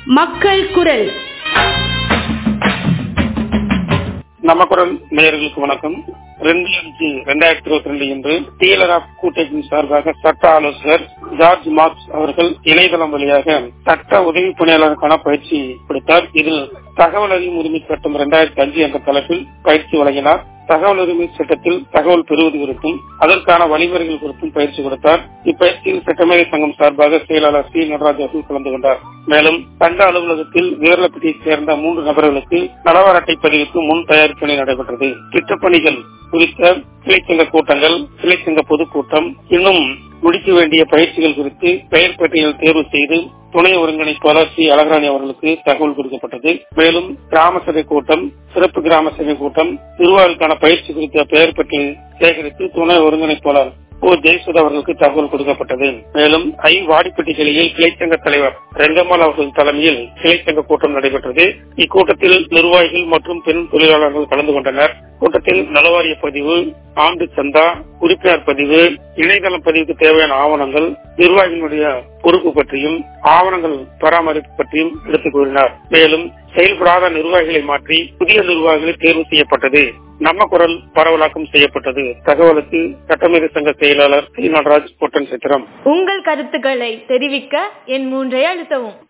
மக்கள் குரல் நம்ம குரல் நேயர்களுக்கு வணக்கம் ரெண்டு அஞ்சு ரெண்டாயிரத்தி இருபத்தி ரெண்டு இன்று டீலர் ஆஃப் கூட்டத்தின் சார்பாக சட்ட ஆலோசகர் ஜார்ஜ் மார்க்ஸ் அவர்கள் இணையதளம் வழியாக சட்ட உதவி பணியாளருக்கான பயிற்சி கொடுத்தார் இதில் தகவல் அறியும் உரிமை சட்டம் இரண்டாயிரத்தி அஞ்சு என்ற தலைப்பில் பயிற்சி வழங்கினார் தகவல் உரிமை சட்டத்தில் தகவல் பெறுவது குறித்தும் அதற்கான வழிமுறைகள் குறித்தும் பயிற்சி கொடுத்தார் இப்பயிற்சியில் சட்டமேதை சங்கம் சார்பாக செயலாளர் சி நடராஜ் அவர்கள் கலந்து கொண்டார் மேலும் சட்ட அலுவலகத்தில் வீரலப்பட்டியைச் சேர்ந்த மூன்று நபர்களுக்கு நலவார அட்டை பதிவுக்கு முன் தயாரிப்பு பணி நடைபெற்றது திட்டப்பணிகள் குறித்த கிளைச்சங்க கூட்டங்கள் கிளைச்சங்க பொதுக்கூட்டம் இன்னும் முடிக்க வேண்டிய பயிற்சிகள் குறித்து பெயர் பட்டியல் தேர்வு செய்து துணை ஒருங்கிணைப்பாளர் சி அழகராணி அவர்களுக்கு தகவல் கொடுக்கப்பட்டது மேலும் கிராம சபை கூட்டம் சிறப்பு கிராம சபை கூட்டம் நிர்வாகிகளுக்கான பயிற்சி குறித்த பெயர் பட்டியல் சேகரித்து துணை ஒருங்கிணைப்பாளர் ஓ ஜெயசுதா அவர்களுக்கு தகவல் கொடுக்கப்பட்டது மேலும் ஐ வாடிப்பட்டி கிளையில் கிளைச்சங்க தலைவர் ரெங்கம்மாள் அவர்கள் தலைமையில் கிளைச்சங்க கூட்டம் நடைபெற்றது இக்கூட்டத்தில் நிர்வாகிகள் மற்றும் பெண் தொழிலாளர்கள் கலந்து கொண்டனர் கூட்டத்தில் நலவாரிய பதிவு ஆண்டு சந்தா உறுப்பினர் பதிவு இணையதளம் பதிவுக்கு தேவையான ஆவணங்கள் நிர்வாகிகளுடைய பொறுப்பு பற்றியும் ஆவணங்கள் பராமரிப்பு பற்றியும் எடுத்துக் கூறினார் மேலும் செயல்படாத நிர்வாகிகளை மாற்றி புதிய நிர்வாகிகளை தேர்வு செய்யப்பட்டது நம்ம குரல் பரவலாக்கம் செய்யப்பட்டது தகவலுக்கு சட்டமேதை சங்க செயலாளர் சி நடராஜ் பொட்டன் சித்திரம் உங்கள் கருத்துக்களை தெரிவிக்க என் மூன்றை அழுத்தவும்